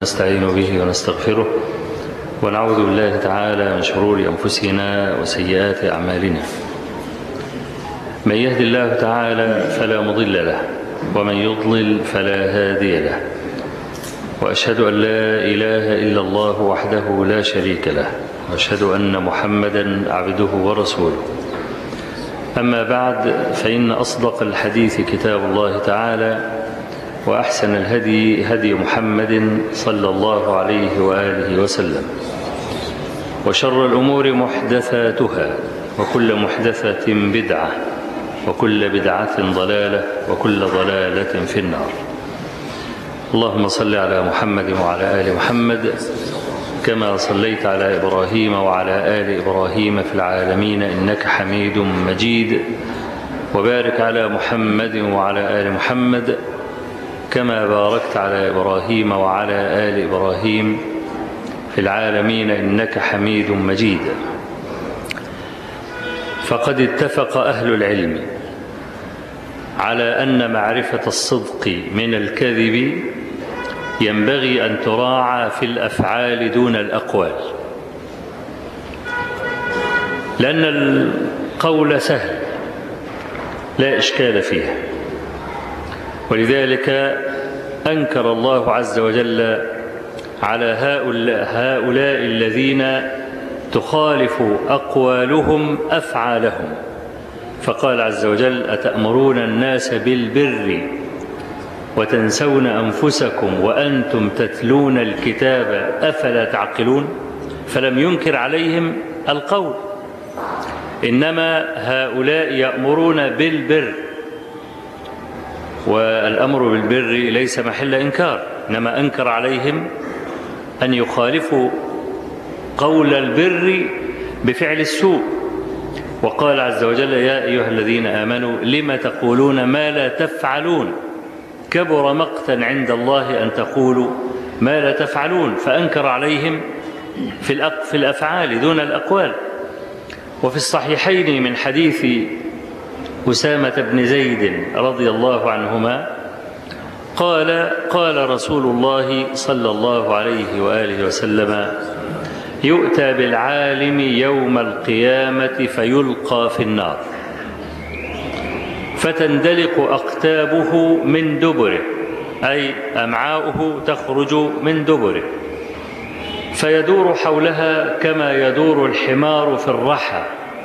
نستعين به ونستغفره ونعوذ بالله تعالى من شرور أنفسنا وسيئات أعمالنا من يهد الله تعالى فلا مضل له ومن يضلل فلا هادي له وأشهد أن لا إله إلا الله وحده لا شريك له وأشهد أن محمدا عبده ورسوله أما بعد فإن أصدق الحديث كتاب الله تعالى وأحسن الهدي هدي محمد صلى الله عليه وآله وسلم وشر الأمور محدثاتها وكل محدثة بدعة وكل بدعة ضلالة وكل ضلالة في النار اللهم صل على محمد وعلى آل محمد كما صليت على إبراهيم وعلى آل إبراهيم في العالمين إنك حميد مجيد وبارك على محمد وعلى آل محمد كما باركت على إبراهيم وعلى آل إبراهيم في العالمين إنك حميد مجيد فقد اتفق أهل العلم على أن معرفة الصدق من الكذب ينبغي أن تراعى في الأفعال دون الأقوال لأن القول سهل لا إشكال فيه ولذلك أنكر الله عز وجل على هؤلاء, هؤلاء الذين تخالف أقوالهم أفعالهم فقال عز وجل أتأمرون الناس بالبر وتنسون أنفسكم وأنتم تتلون الكتاب أفلا تعقلون فلم ينكر عليهم القول إنما هؤلاء يأمرون بالبر والأمر بالبر ليس محل إنكار إنما أنكر عليهم أن يخالفوا قول البر بفعل السوء وقال عز وجل يا أيها الذين آمنوا لم تقولون ما لا تفعلون كبر مقتا عند الله أن تقولوا ما لا تفعلون فأنكر عليهم في, في الأفعال دون الأقوال وفي الصحيحين من حديث أسامة بن زيد رضي الله عنهما قال قال رسول الله صلى الله عليه وآله وسلم يؤتى بالعالم يوم القيامة فيلقى في النار فتندلق أقتابه من دبره أي أمعاؤه تخرج من دبره فيدور حولها كما يدور الحمار في الرحى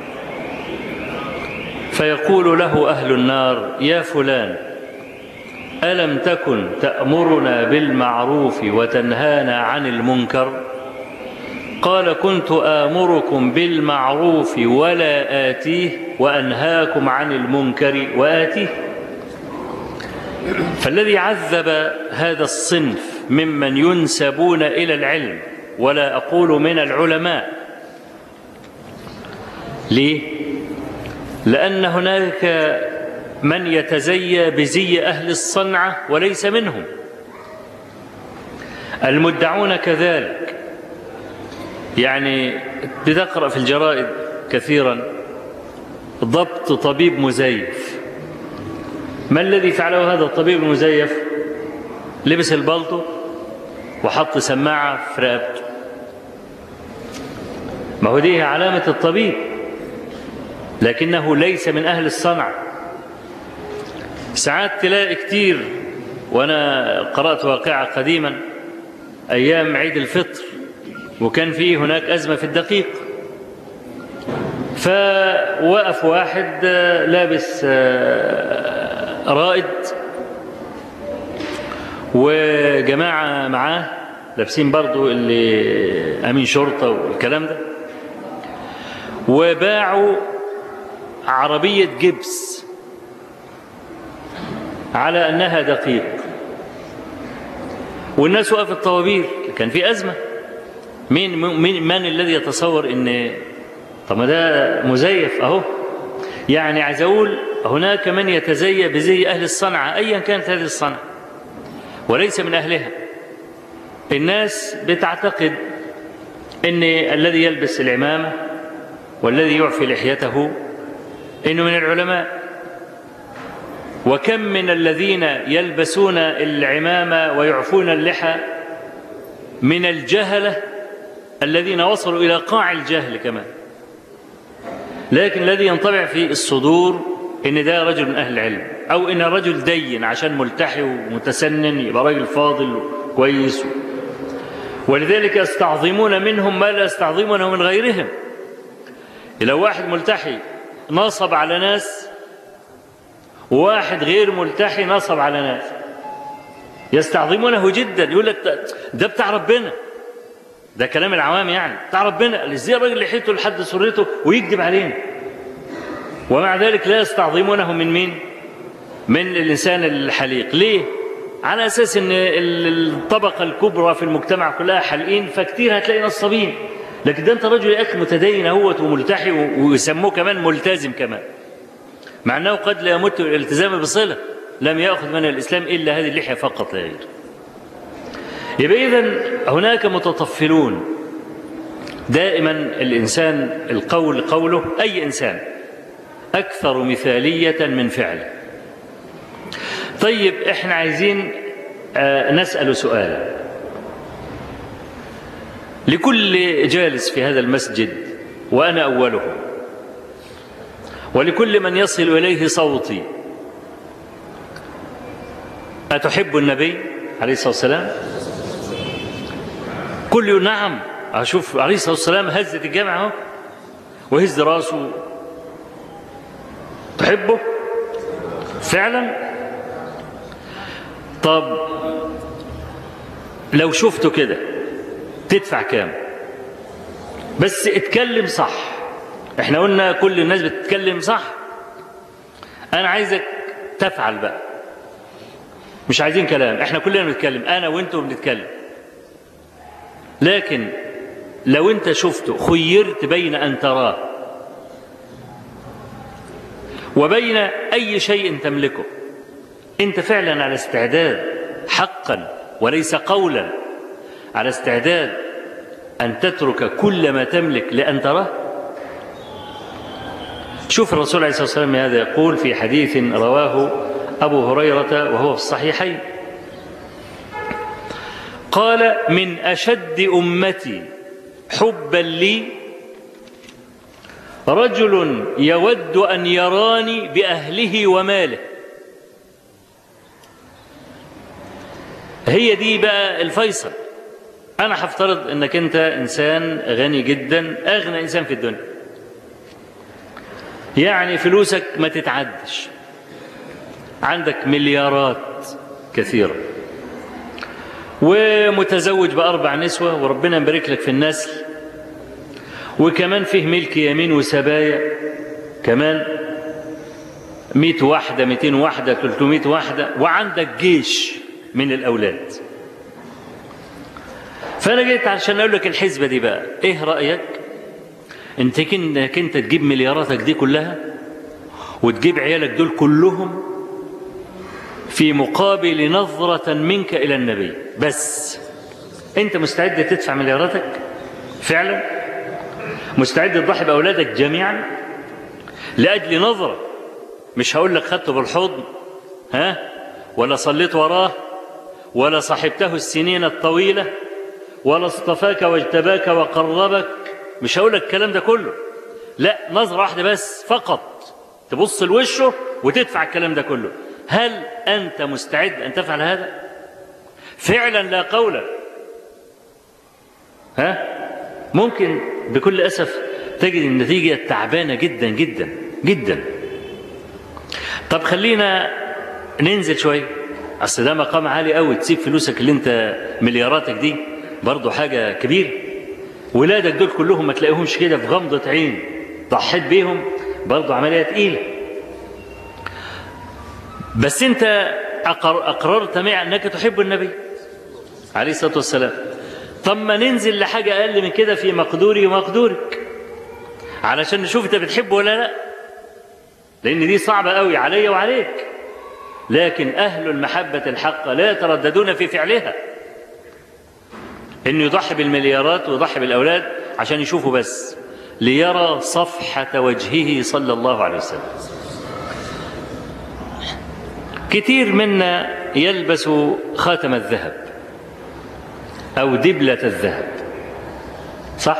فيقول له أهل النار يا فلان ألم تكن تأمرنا بالمعروف وتنهانا عن المنكر قال كنت آمركم بالمعروف ولا آتيه وأنهاكم عن المنكر وآتيه فالذي عذب هذا الصنف ممن ينسبون إلى العلم ولا أقول من العلماء ليه؟ لأن هناك من يتزيى بزي أهل الصنعة وليس منهم المدعون كذلك يعني بتقرأ في الجرائد كثيرا ضبط طبيب مزيف ما الذي فعله هذا الطبيب المزيف لبس البلطو وحط سماعة في رقبته ما هو دي علامة الطبيب لكنه ليس من أهل الصنعة ساعات تلاقي كتير وأنا قرأت واقعة قديما أيام عيد الفطر وكان فيه هناك أزمة في الدقيق فوقف واحد لابس رائد وجماعة معاه لابسين برضو اللي أمين شرطة والكلام ده وباعوا عربية جبس على أنها دقيق والناس وقفت طوابير كان في أزمة مين من, من الذي يتصور ان طب ما ده مزيف اهو يعني عايز اقول هناك من يتزيى بزي اهل الصنعه ايا كانت هذه الصنعه وليس من اهلها الناس بتعتقد ان الذي يلبس العمامه والذي يعفي لحيته انه من العلماء وكم من الذين يلبسون العمامه ويعفون اللحى من الجهلة الذين وصلوا إلى قاع الجهل كمان لكن الذي ينطبع في الصدور إن ده رجل من أهل العلم أو إن رجل دين عشان ملتحي ومتسنن يبقى راجل فاضل كويس ولذلك يستعظمون منهم ما لا يستعظمونه من غيرهم لو واحد ملتحي نصب على ناس وواحد غير ملتحي نصب على ناس يستعظمونه جدا يقول لك ده بتاع ربنا ده كلام العوام يعني بتاع ربنا ازاي الراجل لحيته لحد سرته ويكذب علينا ومع ذلك لا يستعظمونه من مين من الانسان الحليق ليه على اساس ان الطبقه الكبرى في المجتمع كلها حلقين فكتير هتلاقي نصابين لكن ده انت رجل يا اخي متدين اهوت وملتحي ويسموه كمان ملتزم كمان مع انه قد لا يمت الالتزام بصله لم ياخذ من الاسلام الا هذه اللحيه فقط لا غير يبقى اذا هناك متطفلون دائما الانسان القول قوله اي انسان اكثر مثاليه من فعله طيب احنا عايزين آه نسال سؤالا لكل جالس في هذا المسجد وانا اولهم ولكل من يصل اليه صوتي اتحب النبي عليه الصلاه والسلام كل يقول نعم اشوف عليه الصلاه والسلام هزت الجامع اهو وهز راسه تحبه فعلا طب لو شفته كده تدفع كام بس اتكلم صح احنا قلنا كل الناس بتتكلم صح انا عايزك تفعل بقى مش عايزين كلام احنا كلنا بنتكلم انا وانت بنتكلم لكن لو انت شفته خيرت بين ان تراه وبين اي شيء تملكه انت فعلا على استعداد حقا وليس قولا على استعداد ان تترك كل ما تملك لان تراه شوف الرسول عليه الصلاه والسلام هذا يقول في حديث رواه ابو هريره وهو في الصحيحين قال من اشد امتي حبا لي رجل يود ان يراني باهله وماله هي دي بقى الفيصل انا هفترض انك انت انسان غني جدا اغنى انسان في الدنيا يعني فلوسك ما تتعدش عندك مليارات كثيره ومتزوج بأربع نسوة وربنا يبارك لك في النسل وكمان فيه ملك يمين وسبايا كمان مئة واحدة مئتين واحدة تلتمائة واحدة وعندك جيش من الأولاد فأنا جيت عشان أقول لك الحسبة دي بقى إيه رأيك أنت كنك أنت تجيب ملياراتك دي كلها وتجيب عيالك دول كلهم في مقابل نظرة منك إلى النبي بس أنت مستعد تدفع ملياراتك فعلا مستعد تضحي بأولادك جميعا لأجل نظرة مش هقول لك خدته بالحضن ها ولا صليت وراه ولا صاحبته السنين الطويلة ولا اصطفاك واجتباك وقربك مش هقول لك الكلام ده كله لا نظرة واحدة بس فقط تبص لوشه وتدفع الكلام ده كله هل أنت مستعد أن تفعل هذا فعلا لا قولا ها ممكن بكل أسف تجد النتيجة تعبانة جدا جدا جدا طب خلينا ننزل شوية أصل ده مقام عالي قوي تسيب فلوسك اللي أنت ملياراتك دي برضه حاجة كبيرة ولادك دول كلهم ما تلاقيهمش كده في غمضة عين ضحيت بيهم برضه عملية تقيلة بس انت أقر اقررت معي انك تحب النبي عليه الصلاه والسلام طب ما ننزل لحاجه اقل من كده في مقدوري ومقدورك علشان نشوف انت بتحبه ولا لا لان دي صعبه قوي علي وعليك لكن اهل المحبه الحقه لا يترددون في فعلها انه يضحي بالمليارات ويضحي بالاولاد عشان يشوفوا بس ليرى صفحه وجهه صلى الله عليه وسلم كتير منا يلبس خاتم الذهب أو دبلة الذهب صح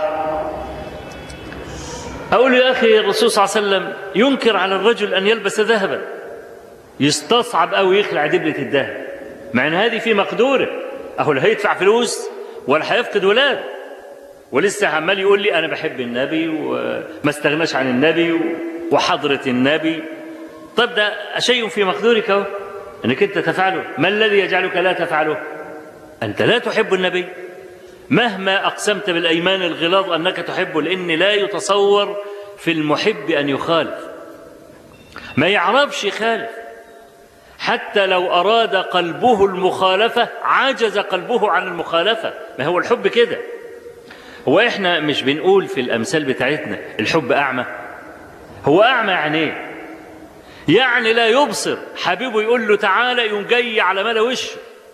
أقول يا أخي الرسول صلى الله عليه وسلم ينكر على الرجل أن يلبس ذهبا يستصعب أو يخلع دبلة الذهب مع أن هذه في مقدوره أهو لا هيدفع فلوس ولا هيفقد ولاد ولسه عمال يقول لي أنا بحب النبي وما استغناش عن النبي وحضرة النبي طب ده شيء في مقدورك أهو أنك أنت تفعله ما الذي يجعلك لا تفعله أنت لا تحب النبي مهما أقسمت بالأيمان الغلاظ أنك تحبه لأن لا يتصور في المحب أن يخالف ما يعرفش يخالف حتى لو أراد قلبه المخالفة عجز قلبه عن المخالفة ما هو الحب كده هو إحنا مش بنقول في الأمثال بتاعتنا الحب أعمى هو أعمى يعني إيه يعني لا يبصر حبيبه يقول له تعالى يقوم جاي على ملا وشه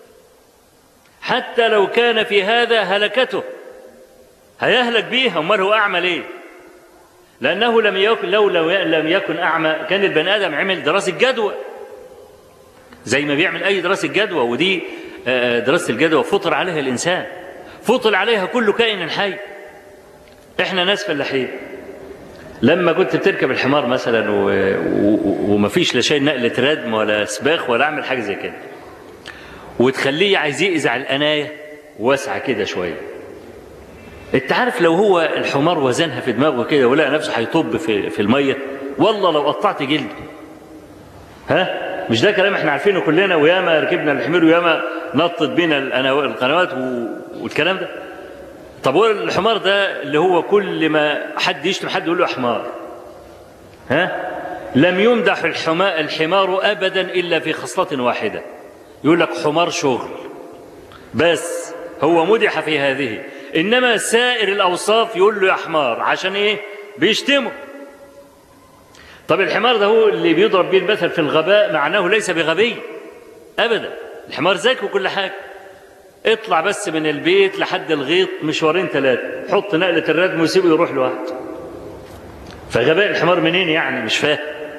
حتى لو كان في هذا هلكته هيهلك بيها امال هو اعمى ليه لانه لم يكن لو لم يكن اعمى كان البني ادم عمل دراسه جدوى زي ما بيعمل اي دراسه جدوى ودي دراسه الجدوى فطر عليها الانسان فطر عليها كل كائن حي احنا ناس فلاحين لما كنت بتركب الحمار مثلا و... و... ومفيش لا شيء نقله ردم ولا سباخ ولا اعمل حاجه زي كده وتخليه عايز يقزع القنايه واسعه كده شويه انت عارف لو هو الحمار وزنها في دماغه كده ولقى نفسه هيطب في في الميه والله لو قطعت جلده ها مش ده كلام احنا عارفينه كلنا وياما ركبنا الحمير وياما نطت بينا القنوات والكلام ده طب هو الحمار ده اللي هو كل ما حد يشتم حد يقول له حمار ها لم يمدح الحمار, الحمار ابدا الا في خصله واحده يقول لك حمار شغل بس هو مدح في هذه انما سائر الاوصاف يقول له يا حمار عشان ايه بيشتمه طب الحمار ده هو اللي بيضرب بيه المثل في الغباء معناه ليس بغبي ابدا الحمار ذكي وكل حاجه اطلع بس من البيت لحد الغيط مشوارين ثلاثه حط نقله الردم وسيبه يروح لوحده فغباء الحمار منين يعني مش فاهم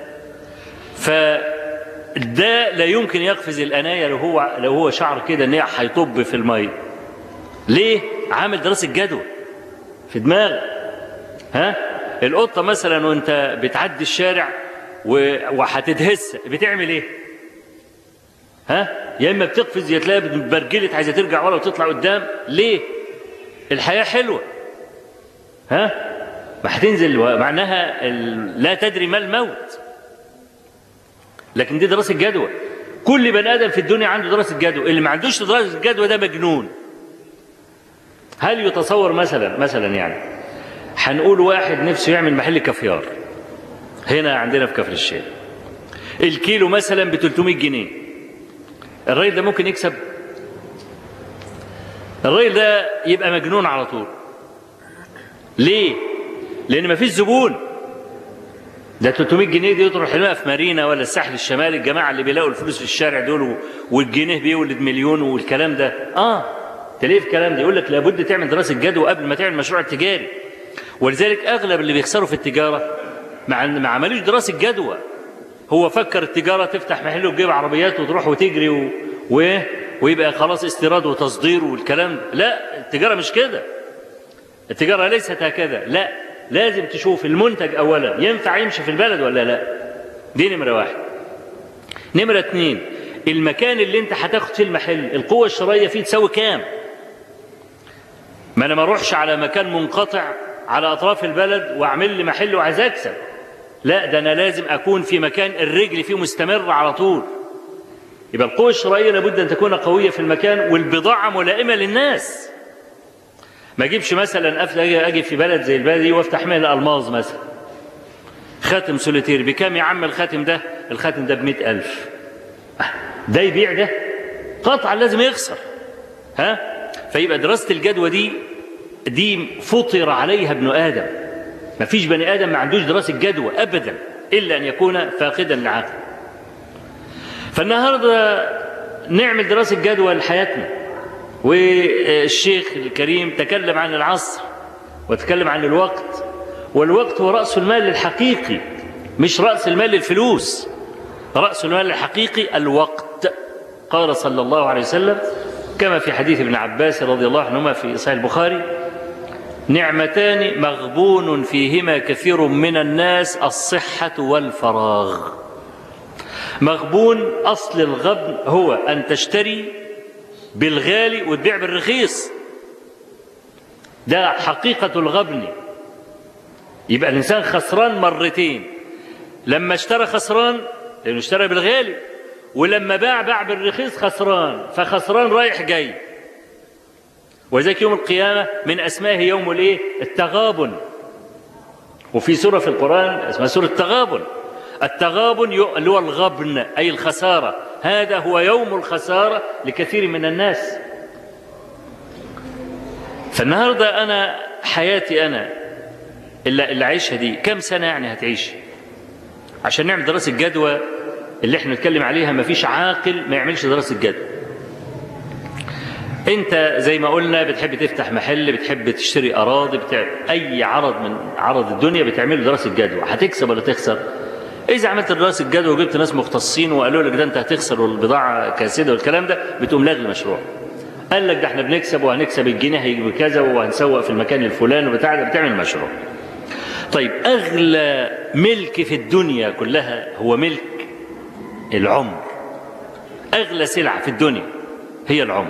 فده لا يمكن يقفز الانايه لو هو لو هو شعر كده ان هيطب في الميه ليه عامل دراسه جدوى في دماغه ها القطه مثلا وانت بتعدي الشارع وهتدهس بتعمل ايه ها يا اما بتقفز يا تلاقيها برجلت عايزه ترجع ورا وتطلع قدام ليه الحياه حلوه ها ما هتنزل معناها لا تدري ما الموت لكن دي دراسه جدوى كل بني ادم في الدنيا عنده دراسه جدوى اللي ما عندوش دراسه جدوى ده مجنون هل يتصور مثلا مثلا يعني هنقول واحد نفسه يعمل محل كافيار هنا عندنا في كفر الشيخ الكيلو مثلا ب 300 جنيه الراجل ده ممكن يكسب الراجل ده يبقى مجنون على طول ليه لان مفيش زبون ده 300 جنيه دي تروح حلوها في مارينا ولا الساحل الشمالي الجماعه اللي بيلاقوا الفلوس في الشارع دول والجنيه بيولد مليون والكلام ده اه تلاقيه في الكلام ده يقول لك لابد تعمل دراسه جدوى قبل ما تعمل مشروع تجاري ولذلك اغلب اللي بيخسروا في التجاره مع ما عملوش دراسه جدوى هو فكر التجاره تفتح محل وتجيب عربيات وتروح وتجري و... و... ويبقى خلاص استيراد وتصدير والكلام ده. لا التجاره مش كده التجاره ليست هكذا لا لازم تشوف المنتج اولا ينفع يمشي في البلد ولا لا دي نمره واحد نمره اتنين المكان اللي انت هتاخد فيه المحل القوه الشرائيه فيه تساوي كام ما انا ما اروحش على مكان منقطع على اطراف البلد واعمل لي محل وعايز اكسب لا ده انا لازم اكون في مكان الرجل فيه مستمر على طول يبقى القوة الشرائية لابد أن تكون قوية في المكان والبضاعة ملائمة للناس ما أجيبش مثلا أجي في بلد زي البلد دي وأفتح مهل ألماظ مثلا خاتم سوليتير بكام يا عم الخاتم ده الخاتم ده بمئة ألف ده يبيع ده قطعا لازم يخسر ها فيبقى دراسة الجدوى دي دي فطر عليها ابن آدم ما فيش بني آدم ما عندوش دراسة جدوى أبدا إلا أن يكون فاقدا لعقل فالنهارده نعمل دراسة جدوى لحياتنا والشيخ الكريم تكلم عن العصر وتكلم عن الوقت والوقت هو رأس المال الحقيقي مش رأس المال الفلوس رأس المال الحقيقي الوقت قال صلى الله عليه وسلم كما في حديث ابن عباس رضي الله عنهما في صحيح البخاري نعمتان مغبون فيهما كثير من الناس الصحة والفراغ مغبون أصل الغبن هو أن تشتري بالغالي وتبيع بالرخيص ده حقيقة الغبن يبقى الإنسان خسران مرتين لما اشترى خسران لأنه اشترى بالغالي ولما باع باع بالرخيص خسران فخسران رايح جاي وذلك يوم القيامة من أسمائه يوم الإيه؟ التغابن وفي سورة في القرآن اسمها سورة التغابن التغابن اللي هو الغبن أي الخسارة هذا هو يوم الخسارة لكثير من الناس فالنهاردة أنا حياتي أنا اللي, اللي عايشها دي كم سنة يعني هتعيش عشان نعمل دراسة جدوى اللي احنا نتكلم عليها ما فيش عاقل ما يعملش دراسة جدوى انت زي ما قلنا بتحب تفتح محل بتحب تشتري اراضي بتعمل اي عرض من عرض الدنيا بتعمل دراسه جدوى هتكسب ولا تخسر اذا عملت دراسه جدوى وجبت ناس مختصين وقالوا لك ده انت هتخسر والبضاعه كاسده والكلام ده بتقوم لاغي المشروع قال لك ده احنا بنكسب وهنكسب الجنيه هيجي بكذا وهنسوق في المكان الفلاني وبتاع ده بتعمل مشروع طيب اغلى ملك في الدنيا كلها هو ملك العمر اغلى سلعه في الدنيا هي العمر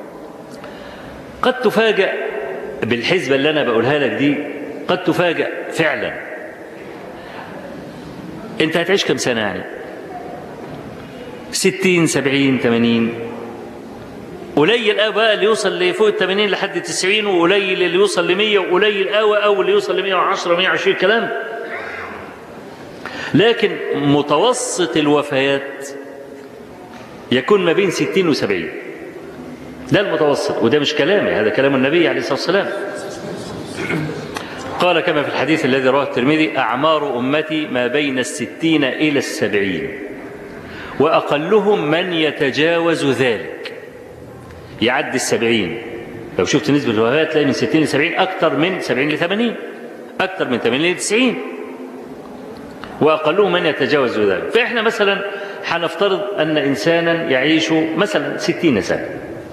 قد تفاجأ بالحسبة اللي أنا بقولها لك دي قد تفاجأ فعلا أنت هتعيش كم سنة يعني ستين سبعين ثمانين قليل قوي بقى اللي يوصل لفوق ال 80 لحد 90 وقليل اللي يوصل ل 100 وقليل قوي قوي اللي يوصل ل 110 120 كلام لكن متوسط الوفيات يكون ما بين 60 و 70 ده المتوسط وده مش كلامي هذا كلام النبي عليه الصلاة والسلام قال كما في الحديث الذي رواه الترمذي أعمار أمتي ما بين الستين إلى السبعين وأقلهم من يتجاوز ذلك يعدي السبعين لو شفت نسبة الوفاة تلاقي من ستين لسبعين أكثر من سبعين لثمانين أكثر من ثمانين لتسعين وأقلهم من يتجاوز ذلك فإحنا مثلا حنفترض أن إنسانا يعيش مثلا ستين سنة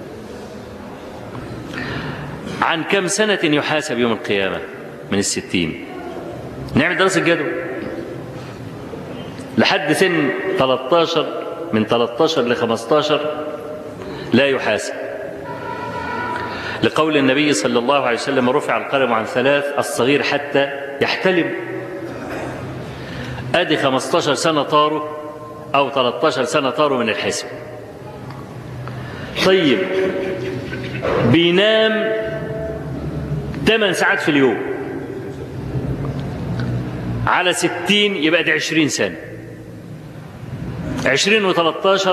عن كم سنة يحاسب يوم القيامة من الستين نعمل دراسة جدوى لحد سن 13 من 13 ل 15 لا يحاسب لقول النبي صلى الله عليه وسلم رفع القلم عن ثلاث الصغير حتى يحتلم ادي 15 سنة طاروا او 13 سنة طاروا من الحسب طيب بينام 8 ساعات في اليوم على 60 يبقى دي 20 سنة 20 و13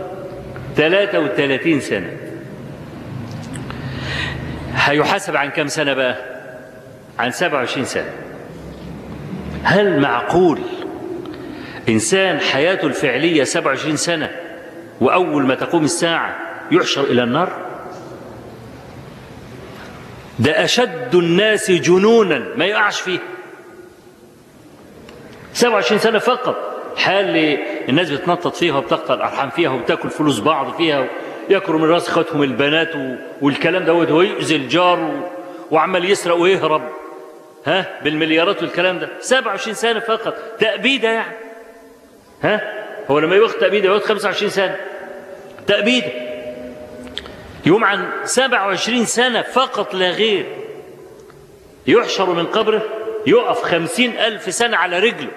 33 سنة هيحاسب عن كم سنة بقى عن 27 سنة هل معقول إنسان حياته الفعلية 27 سنة وأول ما تقوم الساعة يحشر إلى النار ده أشد الناس جنونا ما يقعش فيه 27 سنة فقط حال الناس بتنطط فيها وبتقطع الأرحام فيها وبتاكل فلوس بعض فيها ياكلوا من راس اخواتهم البنات والكلام دوت ويؤذي الجار وعمال يسرق ويهرب ها بالمليارات والكلام ده 27 سنة فقط تأبيدة يعني ها هو لما ياخد تأبيدة ياخد 25 سنة تأبيدة يوم عن 27 سنة فقط لا غير يحشر من قبره يقف خمسين ألف سنة على رجله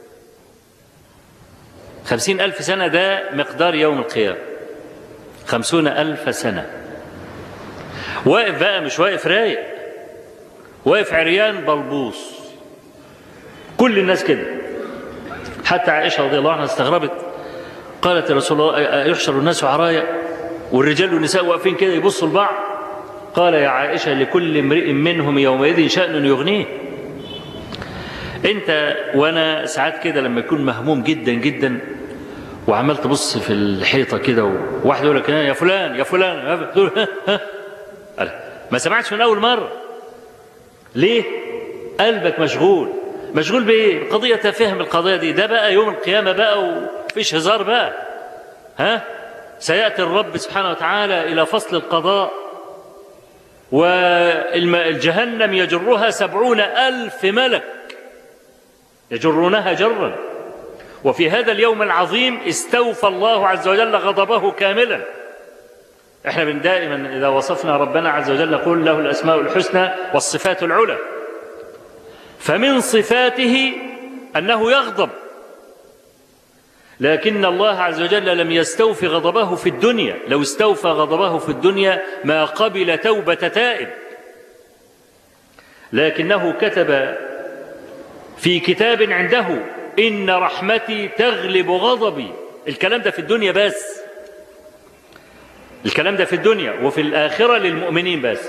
خمسين ألف سنة ده مقدار يوم القيامة خمسون ألف سنة واقف بقى مش واقف رايق واقف عريان بلبوص كل الناس كده حتى عائشة رضي الله عنها استغربت قالت يا رسول الله يحشر الناس عرايا والرجال والنساء واقفين كده يبصوا لبعض قال يا عائشة لكل امرئ منهم يومئذ شأن يغنيه انت وانا ساعات كده لما يكون مهموم جدا جدا وعمال تبص في الحيطه كده وواحد يقول لك يا فلان يا فلان تقول ها ها ما سمعتش من اول مره ليه قلبك مشغول مشغول بايه قضيه تفهم القضيه دي ده بقى يوم القيامه بقى ومفيش هزار بقى ها سيأتي الرب سبحانه وتعالى إلى فصل القضاء والجهنم يجرها سبعون ألف ملك يجرونها جرا وفي هذا اليوم العظيم استوفى الله عز وجل غضبه كاملا احنا من دائما إذا وصفنا ربنا عز وجل نقول له الأسماء الحسنى والصفات العلى فمن صفاته أنه يغضب لكن الله عز وجل لم يستوفي غضبه في الدنيا لو استوفى غضبه في الدنيا ما قبل توبة تائب لكنه كتب في كتاب عنده إن رحمتي تغلب غضبي الكلام ده في الدنيا بس الكلام ده في الدنيا وفي الآخرة للمؤمنين بس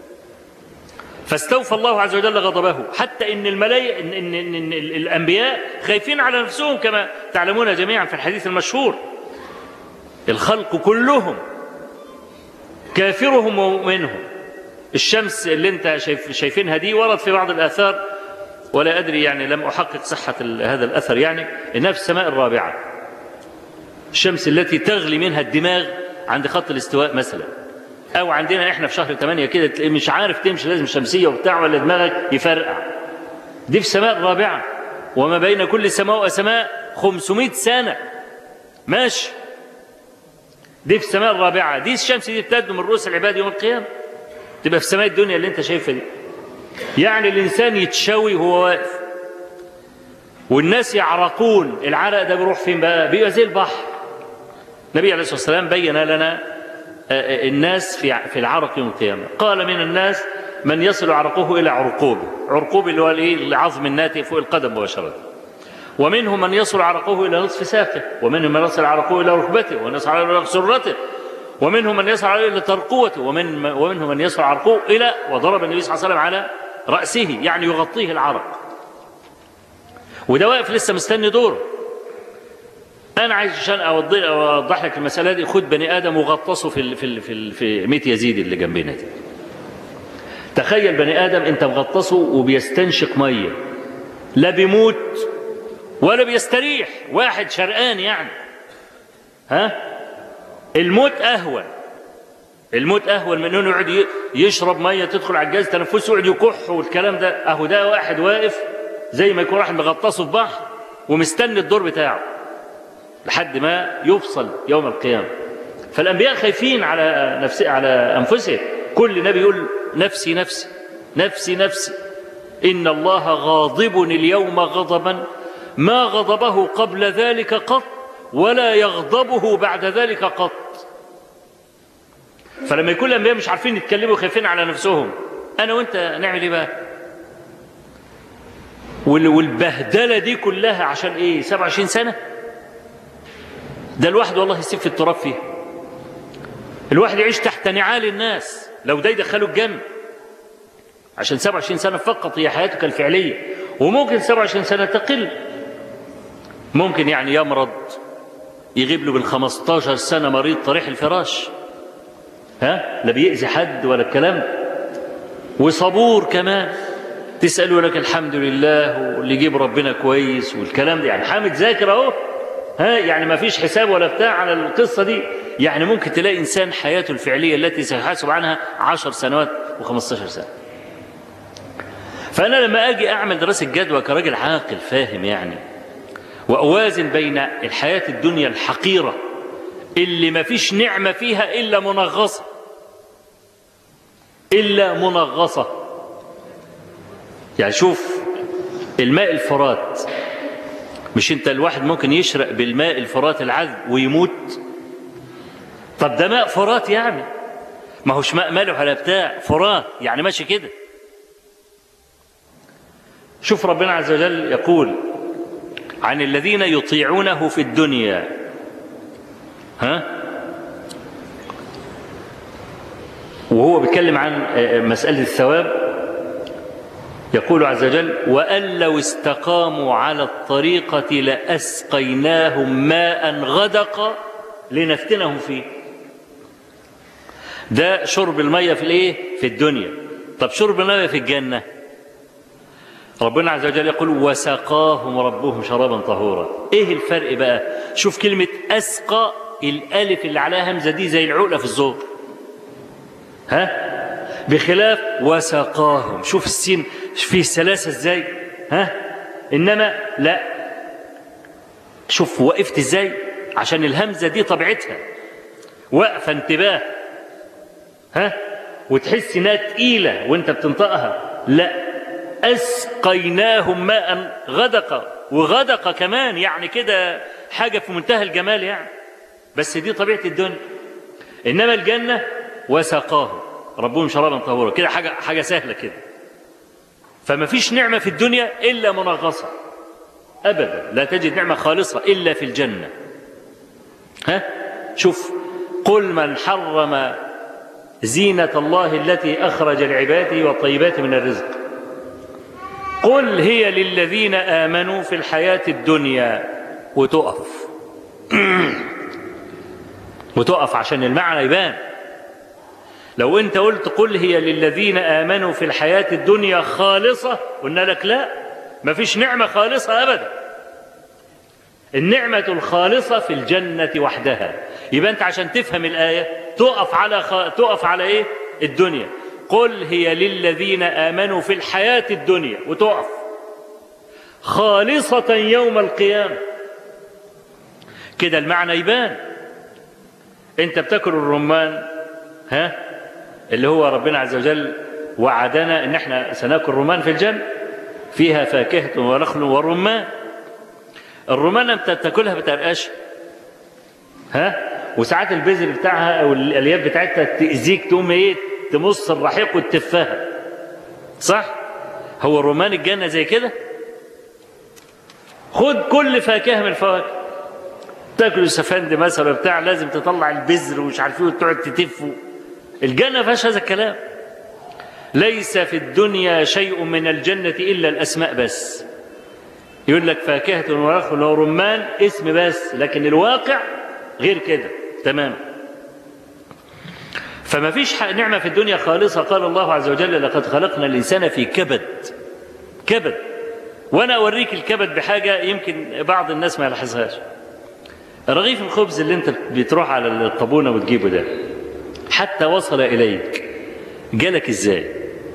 فاستوفى الله عز وجل غضبه حتى ان الملائكه إن, إن, إن, إن الانبياء خايفين على نفسهم كما تعلمون جميعا في الحديث المشهور الخلق كلهم كافرهم ومؤمنهم الشمس اللي انت شايف شايفينها دي ورد في بعض الاثار ولا ادري يعني لم احقق صحه هذا الاثر يعني انها في السماء الرابعه الشمس التي تغلي منها الدماغ عند خط الاستواء مثلا او عندنا احنا في شهر 8 كده تلاقي مش عارف تمشي لازم شمسيه وبتاع ولا دماغك يفرقع دي في السماء الرابعه وما بين كل سماء وسماء 500 سنه ماشي دي في السماء الرابعه دي الشمس دي بتدنو من رؤوس العباد يوم القيامه تبقى في سماء الدنيا اللي انت شايفها دي يعني الانسان يتشوي وهو واقف والناس يعرقون العرق ده بيروح فين بقى بيبقى زي البحر النبي عليه الصلاه والسلام بين لنا الناس في في العرق يوم القيامه قال من الناس من يصل عرقه الى عرقوبه عرقوب اللي هو الايه العظم الناتئ فوق القدم مباشره ومنهم من يصل عرقه الى نصف ساقه ومنهم من يصل عرقه الى ركبته ومن يصل الى سرته ومنهم من يصل الى ترقوته ومن ومنهم من يصل عرقه الى وضرب النبي صلى الله عليه وسلم على راسه يعني يغطيه العرق وده واقف لسه مستني دوره انا عايز عشان اوضح لك المساله دي خد بني ادم وغطسه في ال في ال في, ال في 100 يزيد اللي جنبنا دي تخيل بني ادم انت مغطسه وبيستنشق ميه لا بيموت ولا بيستريح واحد شرقان يعني ها الموت اهون الموت اهون من انه يقعد يشرب ميه تدخل على الجهاز تنفسه يقعد يكح والكلام ده اهو ده واحد واقف زي ما يكون واحد مغطسه في بحر ومستني الدور بتاعه لحد ما يفصل يوم القيامة فالأنبياء خايفين على نفس على أنفسهم كل نبي يقول نفسي نفسي نفسي نفسي إن الله غاضب اليوم غضبا ما غضبه قبل ذلك قط ولا يغضبه بعد ذلك قط فلما يكون الأنبياء مش عارفين يتكلموا خايفين على نفسهم أنا وأنت نعمل إيه بقى والبهدلة دي كلها عشان إيه 27 سنة ده الواحد والله يسيب في التراب فيه الواحد يعيش تحت نعال الناس لو ده يدخله الجنة عشان 27 سنة فقط هي حياتك الفعلية وممكن 27 سنة تقل ممكن يعني يمرض يغيب له بال 15 سنة مريض طريح الفراش ها لا بيأذي حد ولا الكلام وصبور كمان تسأله لك الحمد لله واللي يجيب ربنا كويس والكلام ده يعني حامد ذاكر اهو ها يعني ما فيش حساب ولا بتاع على القصة دي يعني ممكن تلاقي إنسان حياته الفعلية التي سيحاسب عنها عشر سنوات و15 سنة فأنا لما أجي أعمل دراسة جدوى كراجل عاقل فاهم يعني وأوازن بين الحياة الدنيا الحقيرة اللي ما فيش نعمة فيها إلا منغصة إلا منغصة يعني شوف الماء الفرات مش انت الواحد ممكن يشرق بالماء الفرات العذب ويموت طب ده ماء فرات يعني ما هوش ماء مالح ولا بتاع فرات يعني ماشي كده شوف ربنا عز وجل يقول عن الذين يطيعونه في الدنيا ها وهو بيتكلم عن مسألة الثواب يقول عز وجل وأن لو استقاموا على الطريقة لأسقيناهم ماء غدق لنفتنهم فيه ده شرب المية في الايه في الدنيا طب شرب المية في الجنة ربنا عز وجل يقول وسقاهم ربهم شرابا طهورا ايه الفرق بقى شوف كلمة أسقى الالف اللي عليها همزه دي زي العقله في الزور ها بخلاف وسقاهم شوف السين فيه سلاسه ازاي ها انما لا شوف وقفت ازاي عشان الهمزه دي طبيعتها واقفه انتباه ها وتحس انها تقيله وانت بتنطقها لا اسقيناهم ماء غدقا وغدقه كمان يعني كده حاجه في منتهى الجمال يعني بس دي طبيعه الدنيا انما الجنه وسقاهم ربهم شرابا طهورا كده حاجه حاجه سهله كده فما فيش نعمه في الدنيا الا منغصه ابدا لا تجد نعمه خالصه الا في الجنه ها شوف قل من حرم زينه الله التي اخرج لعباده والطيبات من الرزق قل هي للذين امنوا في الحياه الدنيا وتقف وتقف عشان المعنى يبان لو انت قلت قل هي للذين امنوا في الحياه الدنيا خالصه قلنا لك لا مفيش نعمه خالصه ابدا النعمه الخالصه في الجنه وحدها يبقى انت عشان تفهم الايه تقف على خ... تقف على ايه الدنيا قل هي للذين امنوا في الحياه الدنيا وتقف خالصه يوم القيامه كده المعنى يبان انت بتاكل الرمان ها اللي هو ربنا عز وجل وعدنا ان احنا سناكل رمان في الجنه فيها فاكهه ونخل ورمان الرمان انت بتاكلها بترقش ها وساعات البذر بتاعها او الالياف بتاعتها تاذيك تقوم ايه تمص الرحيق وتتفها صح هو الرمان الجنه زي كده خد كل فاكهه من الفواكه تاكل السفند مثلا بتاع لازم تطلع البذر ومش عارف ايه وتقعد تتف الجنه ما فيهاش هذا الكلام ليس في الدنيا شيء من الجنه الا الاسماء بس يقول لك فاكهه ونخل ورمان اسم بس لكن الواقع غير كده تمام فما فيش نعمة في الدنيا خالصة قال الله عز وجل لقد خلقنا الإنسان في كبد كبد وأنا أوريك الكبد بحاجة يمكن بعض الناس ما يلاحظهاش رغيف الخبز اللي أنت بتروح على الطابونة وتجيبه ده حتى وصل إليك جالك إزاي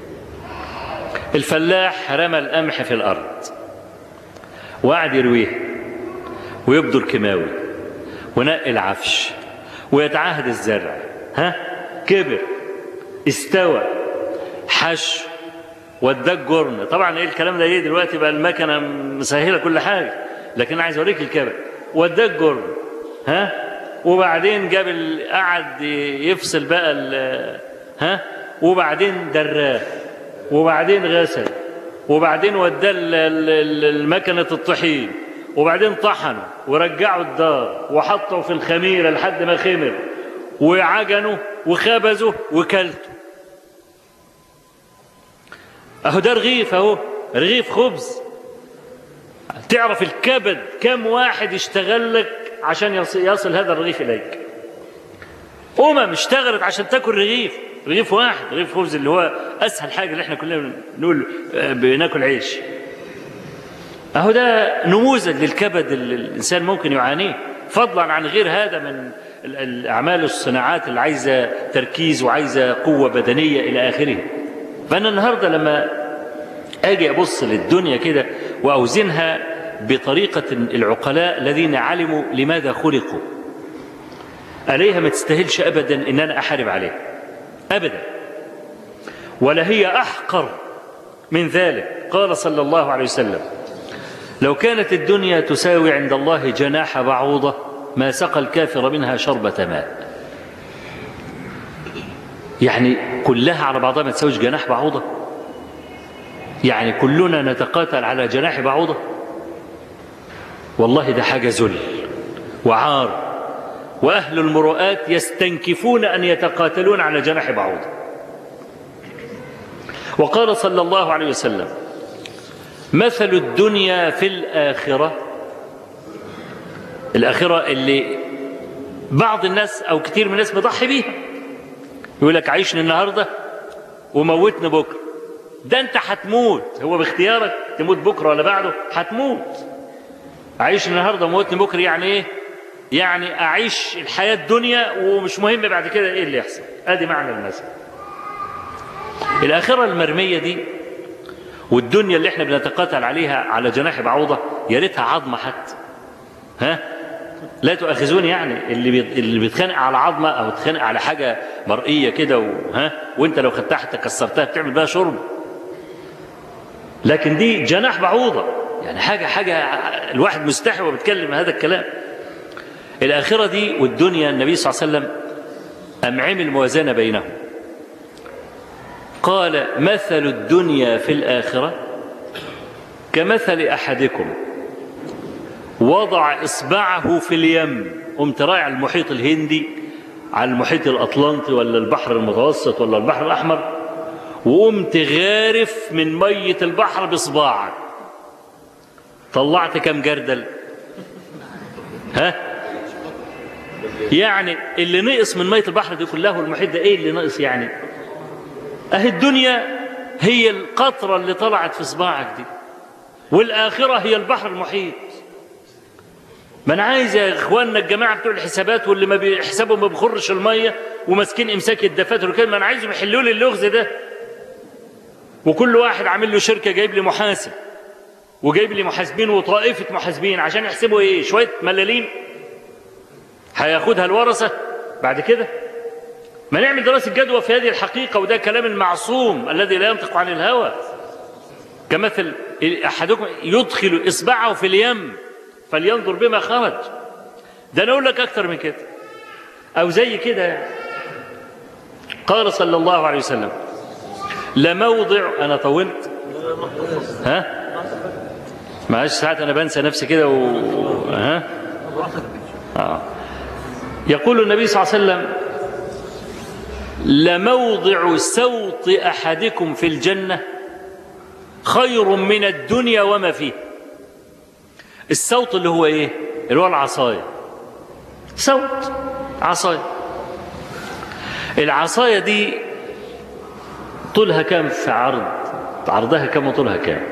الفلاح رمى القمح في الأرض وقعد يرويه ويبدر كيماوي ونقي العفش ويتعهد الزرع ها كبر استوى حش وداك جرن طبعا ايه الكلام ده ايه دلوقتي بقى المكنه مسهله كل حاجه لكن عايز اوريك الكبر وداك جرن ها وبعدين جاب قعد يفصل بقى ها وبعدين دراه وبعدين غسل وبعدين وداه المكنه الطحين وبعدين طحنه ورجعه الدار وحطه في الخميره لحد ما خمر وعجنه وخبزه وكلته اهو ده رغيف اهو رغيف خبز تعرف الكبد كم واحد اشتغل لك عشان يصل هذا الرغيف اليك امم اشتغلت عشان تاكل رغيف رغيف واحد رغيف خبز اللي هو اسهل حاجه اللي احنا كلنا نقول بناكل عيش اهو ده نموذج للكبد اللي الانسان ممكن يعانيه فضلا عن غير هذا من الاعمال الصناعات اللي عايزه تركيز وعايزه قوه بدنيه الى اخره فانا النهارده لما اجي ابص للدنيا كده واوزنها بطريقه العقلاء الذين علموا لماذا خلقوا عليها ما تستاهلش ابدا ان انا احارب عليها ابدا ولا هي احقر من ذلك قال صلى الله عليه وسلم لو كانت الدنيا تساوي عند الله جناح بعوضة ما سقى الكافر منها شربة ماء يعني كلها على بعضها ما تساويش جناح بعوضة يعني كلنا نتقاتل على جناح بعوضة والله ده حاجة ذل وعار وأهل المروءات يستنكفون أن يتقاتلون على جناح بعوضة وقال صلى الله عليه وسلم مثل الدنيا في الآخرة الآخرة اللي بعض الناس أو كتير من الناس بيضحي بيها يقول لك عيشني النهاردة وموتني بكرة ده أنت هتموت هو باختيارك تموت بكرة ولا بعده هتموت عيشني النهاردة وموتني بكرة يعني إيه يعني أعيش الحياة الدنيا ومش مهم بعد كده إيه اللي يحصل أدي معنى المثل الآخرة المرمية دي والدنيا اللي احنا بنتقاتل عليها على جناح بعوضة يا ريتها عظمة حتى ها لا تؤاخذوني يعني اللي بيت- اللي بيتخانق على عظمة أو بيتخانق على حاجة مرئية كده و- ها وأنت لو خدتها حتى كسرتها بتعمل بها شرب لكن دي جناح بعوضة يعني حاجة حاجة الواحد مستحي وبيتكلم هذا الكلام الآخرة دي والدنيا النبي صلى الله عليه وسلم أم عمل موازنة بينهم قال مثل الدنيا في الآخرة كمثل أحدكم وضع إصبعه في اليم قمت رايح على المحيط الهندي على المحيط الأطلنطي ولا البحر المتوسط ولا البحر الأحمر وقمت غارف من مية البحر بصباعك طلعت كم جردل ها يعني اللي نقص من مية البحر دي كلها والمحيط ده ايه اللي نقص يعني اهي الدنيا هي القطرة اللي طلعت في صباعك دي والآخرة هي البحر المحيط ما انا عايز يا اخواننا الجماعه بتوع الحسابات واللي ما بيحسبوا ما بيخرش الميه وماسكين امساك الدفاتر وكده ما انا عايزهم يحلوا لي اللغز ده وكل واحد عامل له شركه جايب لي محاسب وجايب لي محاسبين وطائفه محاسبين عشان يحسبوا ايه شويه ملاليم هياخدها الورثه بعد كده ما نعمل دراسه جدوى في هذه الحقيقه وده كلام المعصوم الذي لا ينطق عن الهوى كمثل احدكم يدخل اصبعه في اليم فلينظر بما خرج ده انا اقول لك اكتر من كده او زي كده يعني. قال صلى الله عليه وسلم لموضع انا طولت ها معلش ساعات انا بنسى نفسي كده و... ها آه. يقول النبي صلى الله عليه وسلم لموضع سوط احدكم في الجنه خير من الدنيا وما فيه الصوت اللي هو ايه اللي هو العصايه صوت عصايه العصايه دي طولها كام في عرض عرضها كام وطولها كام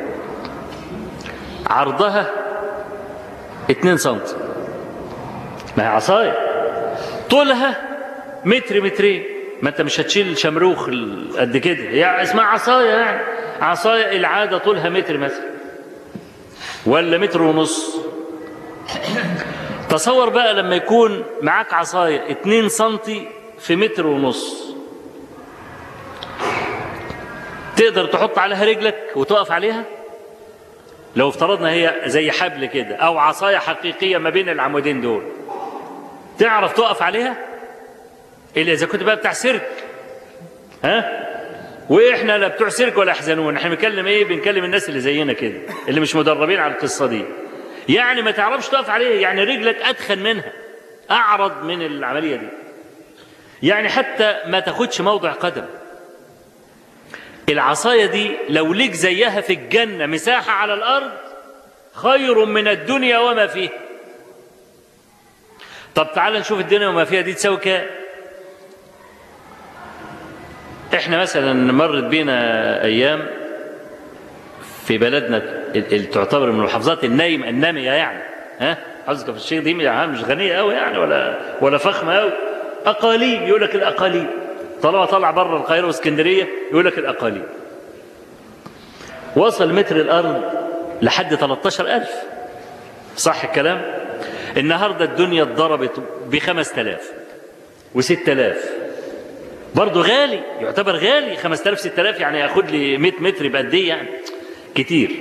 عرضها 2 سم ما هي عصايه طولها متر مترين ما انت مش هتشيل شمروخ ال- قد كده يعني اسمها عصايه يعني عصايه العاده طولها متر مثلا ولا متر ونص تصور بقى لما يكون معاك عصاية 2 سنتي في متر ونص تقدر تحط عليها رجلك وتقف عليها لو افترضنا هي زي حبل كده او عصاية حقيقية ما بين العمودين دول تعرف تقف عليها الا اذا كنت بقى بتاع سيرك ها واحنا لا بتوع سيرك ولا يحزنون احنا بنتكلم ايه بنكلم الناس اللي زينا كده اللي مش مدربين على القصه دي يعني ما تعرفش تقف عليه يعني رجلك ادخن منها اعرض من العمليه دي يعني حتى ما تاخدش موضع قدم العصايه دي لو ليك زيها في الجنه مساحه على الارض خير من الدنيا وما فيها طب تعال نشوف الدنيا وما فيها دي تساوي كام احنا مثلا مرت بينا ايام في بلدنا اللي تعتبر من المحافظات النايم الناميه يعني ها محافظه كفر الشيخ دي يعني مش غنيه قوي يعني ولا ولا فخمه قوي اقاليم يقول لك الاقاليم طالما طلع بره القاهره واسكندريه يقول لك الاقاليم وصل متر الارض لحد 13000 صح الكلام النهارده الدنيا اتضربت ب 5000 و6000 برضه غالي يعتبر غالي 5000 6000 يعني ياخد لي 100 متر يبقى قد ايه يعني كتير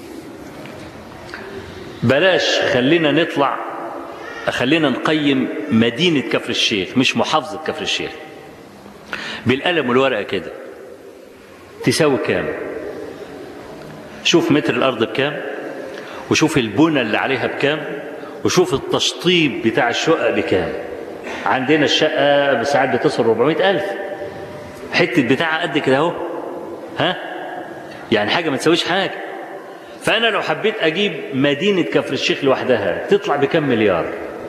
بلاش خلينا نطلع خلينا نقيم مدينة كفر الشيخ مش محافظة كفر الشيخ بالقلم والورقة كده تساوي كام شوف متر الأرض بكام وشوف البنى اللي عليها بكام وشوف التشطيب بتاع الشقق بكام عندنا الشقة ساعات بتصل 400 ألف حتة بتاعها قد كده أهو ها يعني حاجة ما تسويش حاجة فأنا لو حبيت أجيب مدينة كفر الشيخ لوحدها تطلع بكم مليار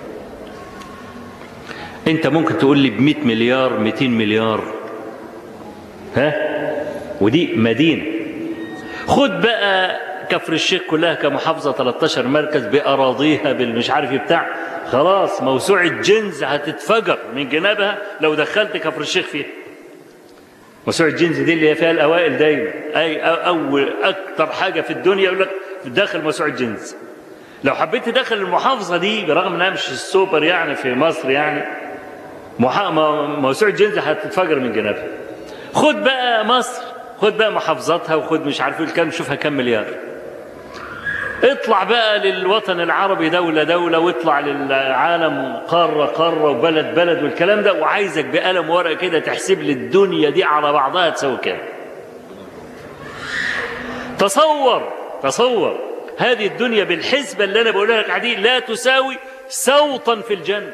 أنت ممكن تقول لي ب 100 مليار 200 مليار ها ودي مدينة خد بقى كفر الشيخ كلها كمحافظة 13 مركز بأراضيها بالمش عارف إيه بتاع خلاص موسوعة جنز هتتفجر من جنابها لو دخلت كفر الشيخ فيها موسوعة جنز دي اللي هي فيها الأوائل دايما أي أول أكتر حاجة في الدنيا يقول لك داخل موسوعة جنز لو حبيت تدخل المحافظة دي برغم انها مش السوبر يعني في مصر يعني محا... موسوعة جنز هتتفجر من جنابها خد بقى مصر خد بقى محافظاتها وخد مش عارف ايه كام شوفها كام مليار اطلع بقى للوطن العربي دولة دولة واطلع للعالم قارة قارة وبلد بلد والكلام ده وعايزك بقلم ورقة كده تحسب لي الدنيا دي على بعضها تساوي كام تصور تصور هذه الدنيا بالحسبة اللي أنا بقولها لك عادي لا تساوي سوطا في الجنة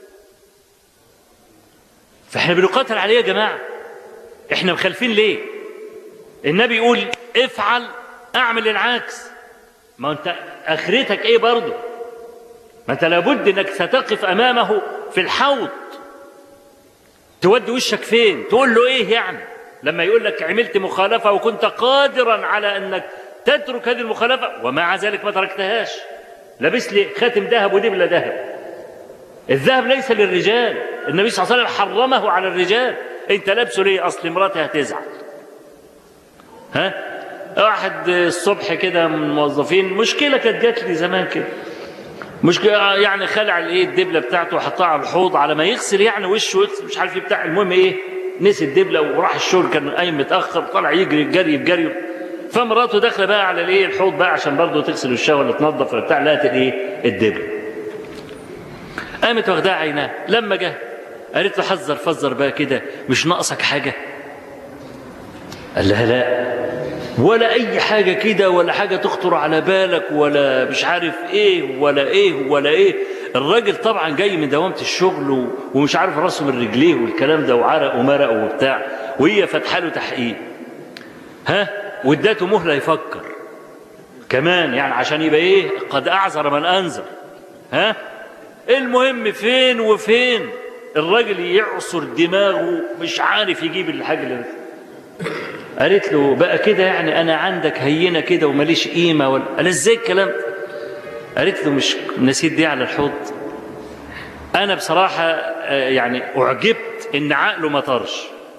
فاحنا بنقاتل عليه يا جماعة احنا مخالفين ليه النبي يقول افعل اعمل العكس ما انت اخرتك ايه برضه ما انت لابد انك ستقف امامه في الحوض تودي وشك فين تقول له ايه يعني لما يقول لك عملت مخالفة وكنت قادرا على انك تترك هذه المخالفة ومع ذلك ما تركتهاش لابس لي خاتم ذهب ودبلة ذهب الذهب ليس للرجال النبي صلى الله عليه وسلم حرمه على الرجال انت لابسه ليه اصل مراتي هتزعل ها واحد الصبح كده من الموظفين مشكله كانت جات لي زمان كده مشكله يعني خلع الايه الدبله بتاعته وحطها على الحوض على ما يغسل يعني وشه ويغسل مش عارف ايه بتاع المهم ايه نسي الدبله وراح الشغل كان قايم متاخر طلع يجري جري بجري فمراته داخله بقى على الايه الحوض بقى عشان برضه تغسل وشها ولا تنظف ولا بتاع لقت الايه الدبله قامت واخداها عيناه لما جه قالت له حذر فزر بقى كده مش ناقصك حاجه قال لها لا ولا اي حاجه كده ولا حاجه تخطر على بالك ولا مش عارف ايه ولا ايه ولا ايه الراجل طبعا جاي من دوامه الشغل ومش عارف راسه من رجليه والكلام ده وعرق ومرق وبتاع وهي فاتحه له تحقيق ها واداته مهله يفكر كمان يعني عشان يبقى ايه قد اعذر من انذر ها المهم فين وفين الراجل يعصر دماغه مش عارف يجيب الحاجه اللي قالت له بقى كده يعني انا عندك هينه كده وماليش قيمه ولا قال ازاي الكلام قالت له مش نسيت دي على الحوض انا بصراحه يعني اعجبت ان عقله ما طرش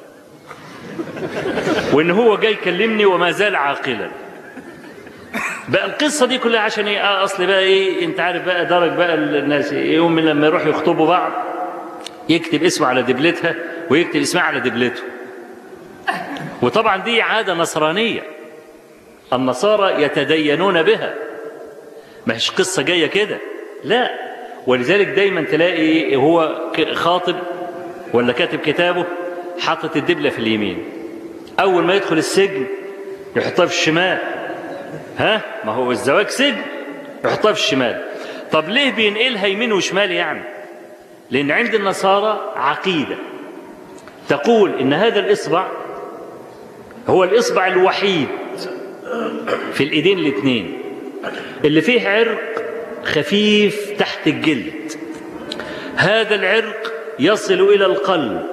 وان هو جاي يكلمني وما زال عاقلا بقى القصه دي كلها عشان ايه آه اصل بقى ايه انت عارف بقى درج بقى الناس يوم من لما يروحوا يخطبوا بعض يكتب اسمه على دبلتها ويكتب اسمها على دبلته وطبعا دي عاده نصرانيه النصارى يتدينون بها ما هيش قصه جايه كده لا ولذلك دايما تلاقي هو خاطب ولا كاتب كتابه حاطط الدبله في اليمين اول ما يدخل السجن يحطها في الشمال ها ما هو الزواج سجن يحطها في الشمال طب ليه بينقلها يمين وشمال يعني لان عند النصارى عقيده تقول ان هذا الاصبع هو الاصبع الوحيد في الايدين الاثنين اللي فيه عرق خفيف تحت الجلد هذا العرق يصل الى القلب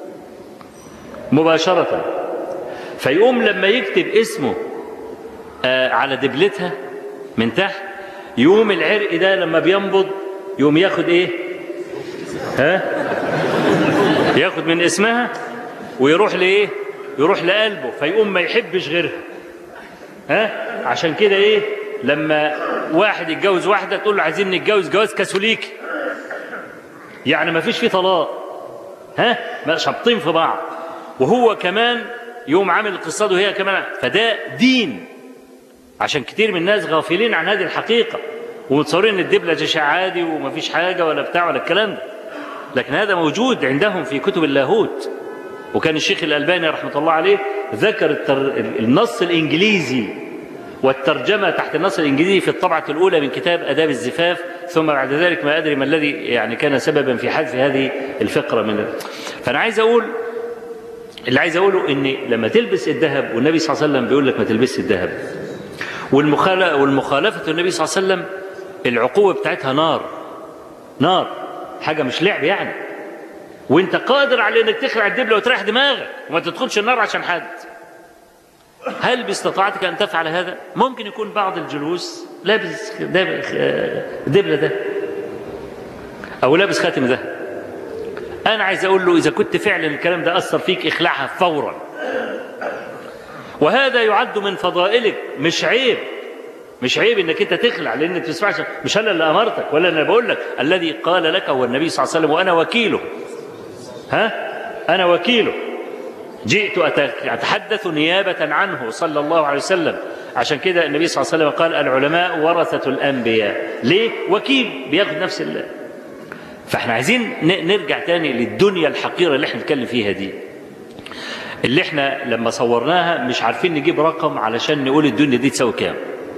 مباشره فيقوم لما يكتب اسمه آه على دبلتها من تحت يقوم العرق ده لما بينبض يقوم ياخد ايه ها ياخد من اسمها ويروح لايه يروح لقلبه فيقوم ما يحبش غيرها ها عشان كده ايه لما واحد يتجوز واحده تقول له عايزين نتجوز جواز كاثوليكي يعني ما فيش فيه طلاق ها ما شابطين في بعض وهو كمان يوم عامل الاقتصاد وهي كمان فده دين عشان كتير من الناس غافلين عن هذه الحقيقه ومتصورين ان الدبله شيء عادي وما فيش حاجه ولا بتاع ولا الكلام ده لكن هذا موجود عندهم في كتب اللاهوت وكان الشيخ الألباني رحمة الله عليه ذكر التر... النص الإنجليزي والترجمة تحت النص الإنجليزي في الطبعة الأولى من كتاب أداب الزفاف ثم بعد ذلك ما أدري ما الذي يعني كان سببا في حذف هذه الفقرة من فأنا عايز أقول اللي عايز أقوله إن لما تلبس الذهب والنبي صلى الله عليه وسلم بيقول لك ما تلبسش الذهب والمخالفة والمخالفة النبي صلى الله عليه وسلم العقوبة بتاعتها نار نار حاجة مش لعب يعني وانت قادر على انك تخلع الدبله وتريح دماغك وما تدخلش النار عشان حد هل باستطاعتك أن تفعل هذا ممكن يكون بعض الجلوس لابس دب- دبلة ده أو لابس خاتم ده أنا عايز أقول له إذا كنت فعلا الكلام ده أثر فيك اخلعها فورا وهذا يعد من فضائلك مش عيب مش عيب انك انت تخلع لان ما تسمعش مش انا اللي امرتك ولا انا بقول لك الذي قال لك هو النبي صلى الله عليه وسلم وانا وكيله ها انا وكيله جئت أت- اتحدث نيابه عنه صلى الله عليه وسلم عشان كده النبي صلى الله عليه وسلم قال العلماء ورثه الانبياء ليه وكيل بياخد نفس الله فاحنا عايزين ن- نرجع تاني للدنيا الحقيره اللي احنا بنتكلم فيها دي اللي احنا لما صورناها مش عارفين نجيب رقم علشان نقول الدنيا دي تساوي كام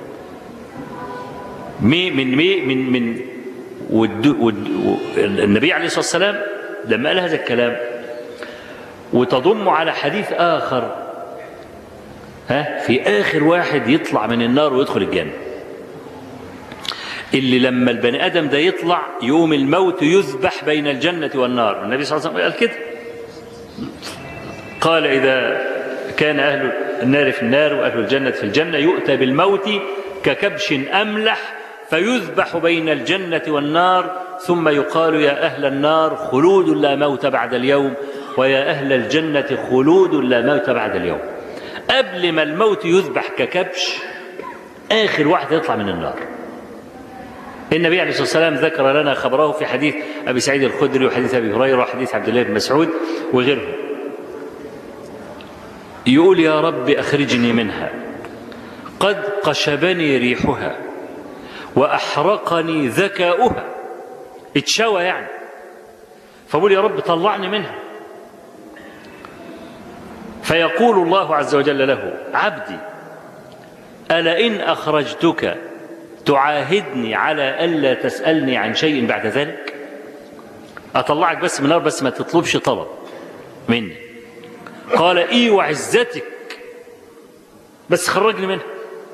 مي من مي من من والد والد النبي عليه الصلاه والسلام لما قال هذا الكلام وتضم على حديث اخر ها في اخر واحد يطلع من النار ويدخل الجنه اللي لما البني ادم ده يطلع يوم الموت يذبح بين الجنه والنار النبي صلى الله عليه وسلم قال كده قال إذا كان أهل النار في النار وأهل الجنة في الجنة يؤتى بالموت ككبش أملح فيذبح بين الجنة والنار ثم يقال يا أهل النار خلود لا موت بعد اليوم ويا أهل الجنة خلود لا موت بعد اليوم قبل ما الموت يذبح ككبش آخر واحد يطلع من النار النبي عليه الصلاة والسلام ذكر لنا خبره في حديث أبي سعيد الخدري وحديث أبي هريرة وحديث عبد الله بن مسعود وغيرهم يقول يا رب أخرجني منها قد قشبني ريحها وأحرقني ذكاؤها اتشوى يعني فبقول يا رب طلعني منها فيقول الله عز وجل له عبدي ألئن أخرجتك تعاهدني على ألا تسألني عن شيء بعد ذلك أطلعك بس من النار بس ما تطلبش طلب مني قال اي وعزتك بس خرجني منها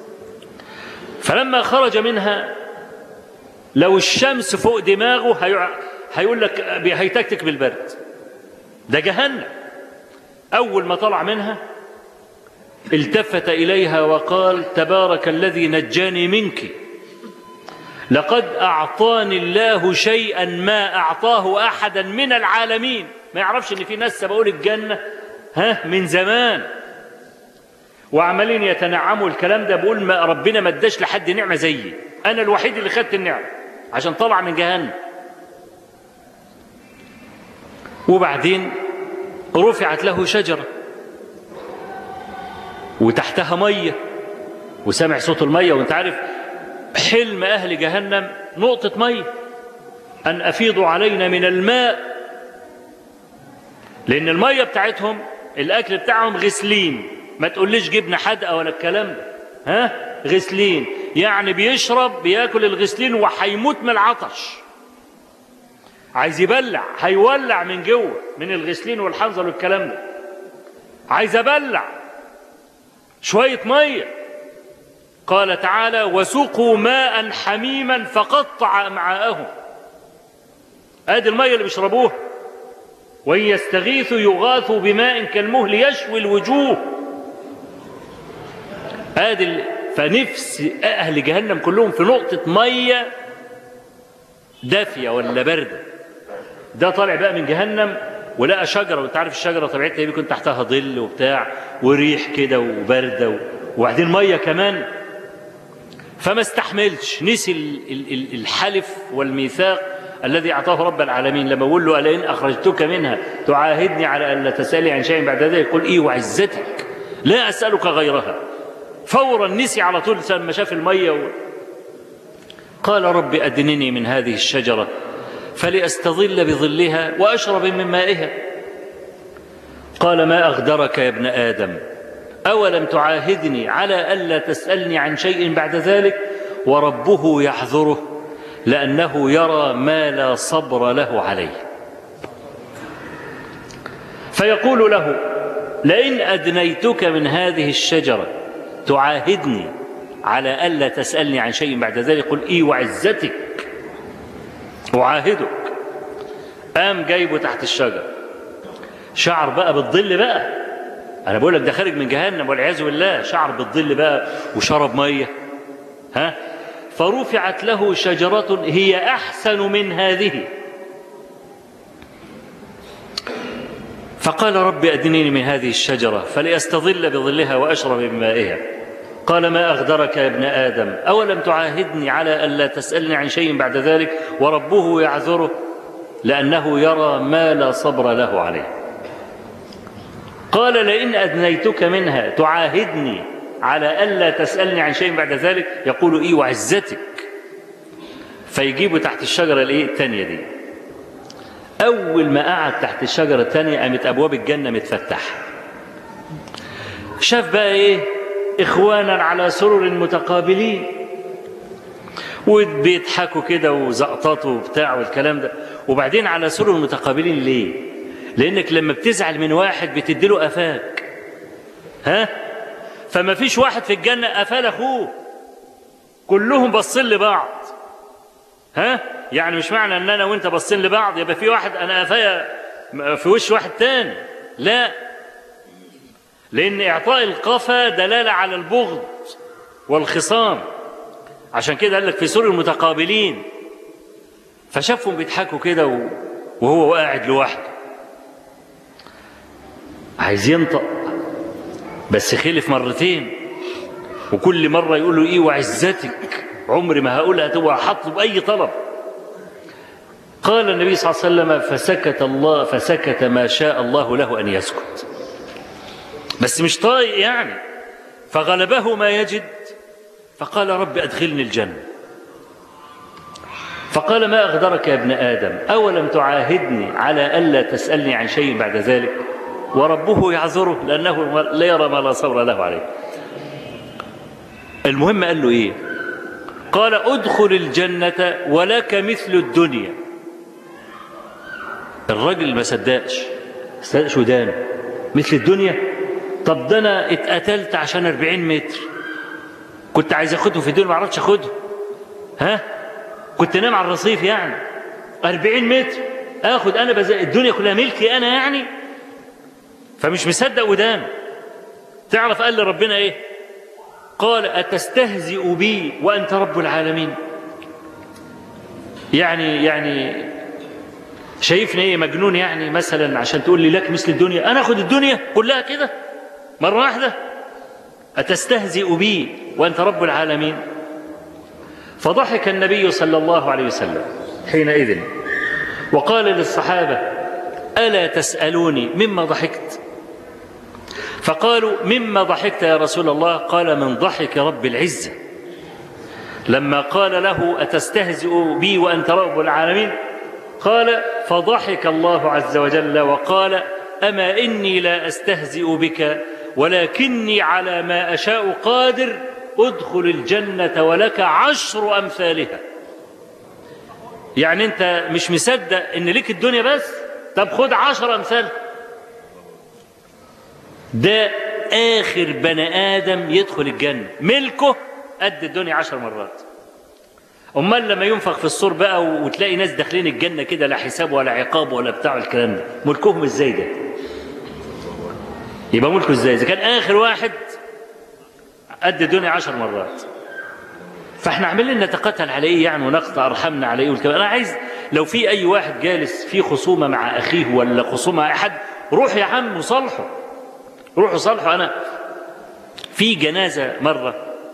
فلما خرج منها لو الشمس فوق دماغه هيع... هيقول لك هيتكتك بالبرد ده جهنم اول ما طلع منها التفت اليها وقال تبارك الذي نجاني منك لقد اعطاني الله شيئا ما اعطاه احدا من العالمين ما يعرفش ان في ناس سبقوا الجنه ها من زمان وعمالين يتنعموا الكلام ده بقول ما ربنا ما اداش لحد نعمه زيي انا الوحيد اللي خدت النعمه عشان طلع من جهنم وبعدين رفعت له شجره وتحتها ميه وسمع صوت الميه وانت عارف حلم اهل جهنم نقطه ميه ان افيضوا علينا من الماء لان الميه بتاعتهم الاكل بتاعهم غسلين ما تقوليش جبنه حدقه ولا الكلام ده ها غسلين يعني بيشرب بياكل الغسلين وهيموت من العطش عايز يبلع هيولع من جوه من الغسلين والحنظل والكلام ده عايز ابلع شويه ميه قال تعالى وسقوا ماء حميما فقطع امعاءهم ادي الميه اللي بيشربوها وإن يستغيثوا يغاثوا بماء كالمهل يشوي الوجوه ادي فنفس اهل جهنم كلهم في نقطه ميه دافيه ولا بارده ده طالع بقى من جهنم ولقى شجره وانت عارف الشجره طبيعتها بيكون تحتها ظل وبتاع وريح كده وبارده وبعدين ميه كمان فما استحملش نسي الحلف والميثاق الذي اعطاه رب العالمين لما بقول له الين اخرجتك منها تعاهدني على ان لا تسالي عن شيء بعد ذلك يقول ايه وعزتك لا اسالك غيرها فورا نسي على طول لما شاف الميه و... قال رب ادنني من هذه الشجره فلاستظل بظلها واشرب من مائها قال ما اغدرك يا ابن ادم اولم تعاهدني على الا تسالني عن شيء بعد ذلك وربه يحذره لأنه يرى ما لا صبر له عليه فيقول له لئن أدنيتك من هذه الشجرة تعاهدني على ألا تسألني عن شيء بعد ذلك قل إي وعزتك أعاهدك قام جايبه تحت الشجر شعر بقى بالظل بقى انا بقول لك ده خارج من جهنم والعياذ بالله شعر بالظل بقى وشرب ميه ها فرفعت له شجرة هي أحسن من هذه فقال رب أدنيني من هذه الشجرة فلأستظل بظلها وأشرب من مائها قال ما أغدرك يا ابن آدم أولم تعاهدني على ألا تسألني عن شيء بعد ذلك وربه يعذره لأنه يرى ما لا صبر له عليه قال لئن أدنيتك منها تعاهدني على ألا تسألني عن شيء بعد ذلك يقول إيه وعزتك فيجيبوا تحت الشجرة الإيه التانية دي أول ما قعد تحت الشجرة التانية قامت أبواب الجنة متفتحة شاف بقى إيه إخوانا على سرر متقابلين وبيضحكوا كده وزقططوا وبتاع والكلام ده وبعدين على سرر متقابلين ليه؟ لأنك لما بتزعل من واحد بتديله قفاك ها؟ فما فيش واحد في الجنة قفال أخوه كلهم باصين لبعض ها؟ يعني مش معنى ان انا وانت باصين لبعض يبقى في واحد انا قفايا في وش واحد تاني لا لان اعطاء القفا دلاله على البغض والخصام عشان كده قال لك في سور المتقابلين فشافهم بيضحكوا كده وهو قاعد لوحده عايز ينطق بس خلف مرتين وكل مرة يقول له إيه وعزتك عمري ما هقولها تبقى حط بأي طلب قال النبي صلى الله عليه وسلم فسكت الله فسكت ما شاء الله له أن يسكت بس مش طايق يعني فغلبه ما يجد فقال رب أدخلني الجنة فقال ما أغدرك يا ابن آدم أولم تعاهدني على ألا تسألني عن شيء بعد ذلك وربه يعذره لأنه لا يرى ما لا صبر له عليه المهم قال له إيه قال ادخل الجنة ولك مثل الدنيا الراجل ما صدقش صدقش ودانه مثل الدنيا طب ده انا اتقتلت عشان 40 متر كنت عايز اخدهم في الدنيا ما عرفتش اخدهم ها كنت نام على الرصيف يعني 40 متر اخد انا بز... الدنيا كلها ملكي انا يعني فمش مصدق ودانه تعرف قال لربنا ايه قال أتستهزئ بي وأنت رب العالمين يعني يعني شايفني ايه مجنون يعني مثلا عشان تقول لي لك مثل الدنيا انا اخد الدنيا كلها كده مره واحده اتستهزئ بي وانت رب العالمين فضحك النبي صلى الله عليه وسلم حينئذ وقال للصحابه الا تسالوني مما ضحكت فقالوا مما ضحكت يا رسول الله قال من ضحك رب العزة لما قال له أتستهزئ بي وأنت رب العالمين قال فضحك الله عز وجل وقال أما إني لا أستهزئ بك ولكني على ما أشاء قادر ادخل الجنة ولك عشر أمثالها يعني أنت مش مصدق إن لك الدنيا بس طب خد عشر أمثالها ده آخر بني آدم يدخل الجنة ملكه قد الدنيا عشر مرات أمال لما ينفخ في الصور بقى وتلاقي ناس داخلين الجنة كده لا حساب ولا عقاب ولا بتاع الكلام ده ملكهم ازاي ده يبقى ملكه ازاي إذا كان آخر واحد قد الدنيا عشر مرات فاحنا عمالين نتقاتل على ايه يعني ونقطع ارحامنا على ايه والكلام انا عايز لو في اي واحد جالس في خصومه مع اخيه ولا خصومه مع احد روح يا عم وصالحه روحوا صالحوا انا في جنازه مره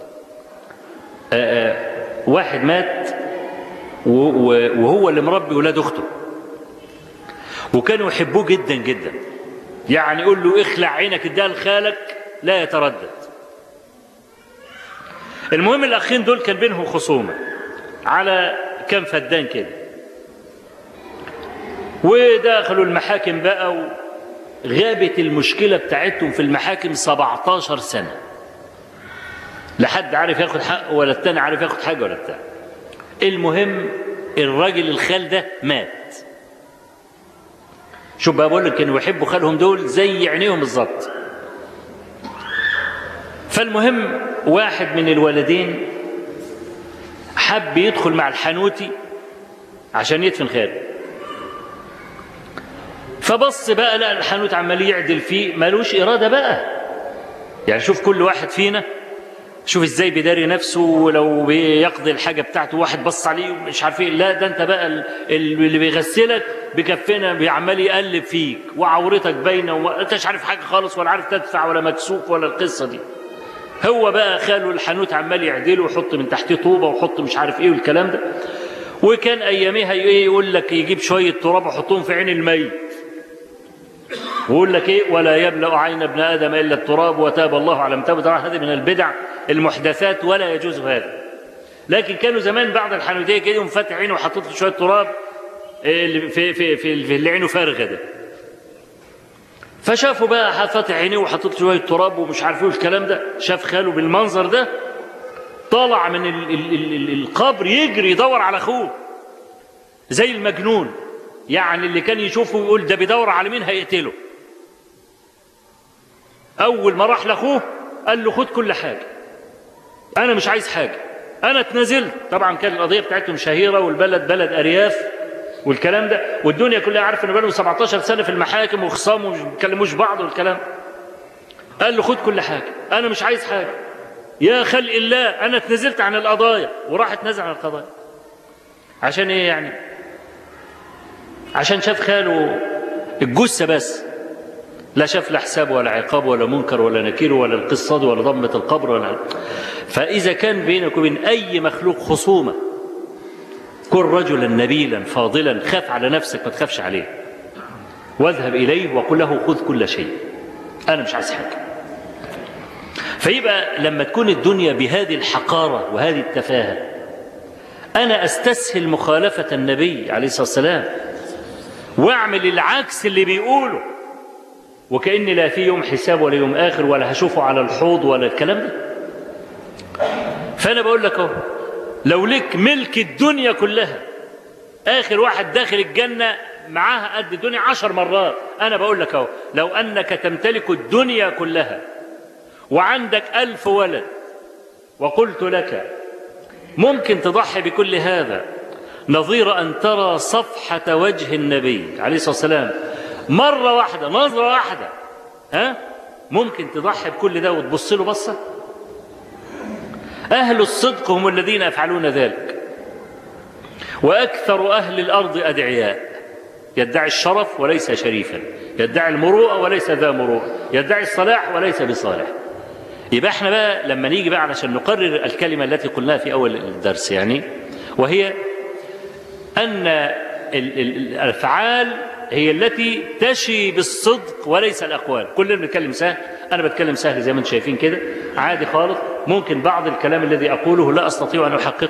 آآ آآ واحد مات وهو اللي مربي ولاد اخته وكانوا يحبوه جدا جدا يعني يقول له اخلع عينك اديها لخالك لا يتردد المهم الاخين دول كان بينهم خصومه على كم فدان كده ودخلوا المحاكم بقى غابت المشكلة بتاعتهم في المحاكم 17 سنة لحد عارف ياخد حق ولا التاني عارف ياخد حاجة ولا بتاع المهم الراجل الخال ده مات شوف بقى بقول لك كانوا يحبوا خالهم دول زي عينيهم بالظبط فالمهم واحد من الولدين حب يدخل مع الحنوتي عشان يدفن خاله فبص بقى لقى الحانوت عمال يعدل فيه ملوش إرادة بقى يعني شوف كل واحد فينا شوف ازاي بيداري نفسه ولو بيقضي الحاجة بتاعته واحد بص عليه مش عارف ايه لا ده انت بقى ال- اللي بيغسلك بكفنا بيعمل يقلب فيك وعورتك باينة وما انت مش عارف حاجة خالص ولا عارف تدفع ولا مكسوف ولا القصة دي هو بقى خاله الحانوت عمال يعدله ويحط من تحتيه طوبة ويحط مش عارف ايه والكلام ده وكان اياميها ايه يقول لك يجيب شوية تراب ويحطهم في عين الميت ويقول لك ايه ولا يملا عين ابن ادم الا التراب وتاب الله على من تاب طبعا هذه من البدع المحدثات ولا يجوز هذا لكن كانوا زمان بعد الحنوتيه كده يقوم فاتح عينه وحاطط له شويه تراب إيه اللي في في في, في اللي عينه فارغه ده فشافوا بقى فاتح عينيه وحاطط له شويه تراب ومش عارف ايه الكلام ده شاف خاله بالمنظر ده طلع من ال ال ال ال القبر يجري يدور على اخوه زي المجنون يعني اللي كان يشوفه يقول ده بيدور على مين هيقتله اول ما راح لاخوه قال له خد كل حاجه انا مش عايز حاجه انا اتنازلت طبعا كانت القضيه بتاعتهم شهيره والبلد بلد ارياف والكلام ده والدنيا كلها عارفه ان بقالهم 17 سنه في المحاكم وخصام ومش بيكلموش بعض والكلام قال له خد كل حاجه انا مش عايز حاجه يا خلق الله انا اتنازلت عن القضايا وراح اتنازل عن القضايا عشان ايه يعني عشان شاف خاله الجثه بس لا شاف لا حساب ولا عقاب ولا منكر ولا نكير ولا القصة دي ولا ضمة القبر ولا فإذا كان بينك وبين أي مخلوق خصومة كن رجلا نبيلا فاضلا خاف على نفسك ما تخافش عليه واذهب إليه وقل له خذ كل شيء أنا مش عايز حاجة فيبقى لما تكون الدنيا بهذه الحقارة وهذه التفاهة أنا أستسهل مخالفة النبي عليه الصلاة والسلام واعمل العكس اللي بيقوله وكأن لا في يوم حساب ولا يوم آخر ولا هشوفه على الحوض ولا الكلام ده فأنا بقول لك اهو لو لك ملك الدنيا كلها آخر واحد داخل الجنة معاها قد الدنيا عشر مرات أنا بقول لك اهو لو أنك تمتلك الدنيا كلها وعندك ألف ولد وقلت لك ممكن تضحي بكل هذا نظير أن ترى صفحة وجه النبي عليه الصلاة والسلام مرة واحدة نظرة واحدة ها ممكن تضحي بكل ده وتبص له بصة أهل الصدق هم الذين يفعلون ذلك وأكثر أهل الأرض أدعياء يدعي الشرف وليس شريفا يدعي المروءة وليس ذا مروءة يدعي الصلاح وليس بصالح يبقى احنا بقى لما نيجي بقى علشان نقرر الكلمة التي قلناها في أول الدرس يعني وهي أن الأفعال هي التي تشي بالصدق وليس الأقوال كلنا بنتكلم سهل أنا بتكلم سهل زي ما انتم شايفين كده عادي خالص ممكن بعض الكلام الذي أقوله لا أستطيع أن أحققه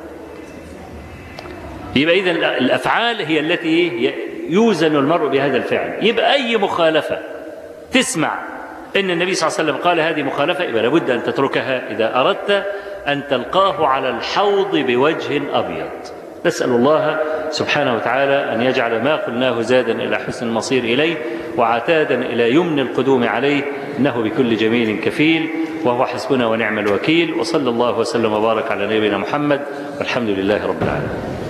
يبقى إذا الأفعال هي التي يوزن المرء بهذا الفعل يبقى أي مخالفة تسمع إن النبي صلى الله عليه وسلم قال هذه مخالفة يبقى لابد أن تتركها إذا أردت أن تلقاه على الحوض بوجه أبيض نسأل الله سبحانه وتعالى أن يجعل ما قلناه زادا إلى حسن المصير إليه وعتادا إلى يمن القدوم عليه إنه بكل جميل كفيل وهو حسبنا ونعم الوكيل وصلى الله وسلم وبارك على نبينا محمد والحمد لله رب العالمين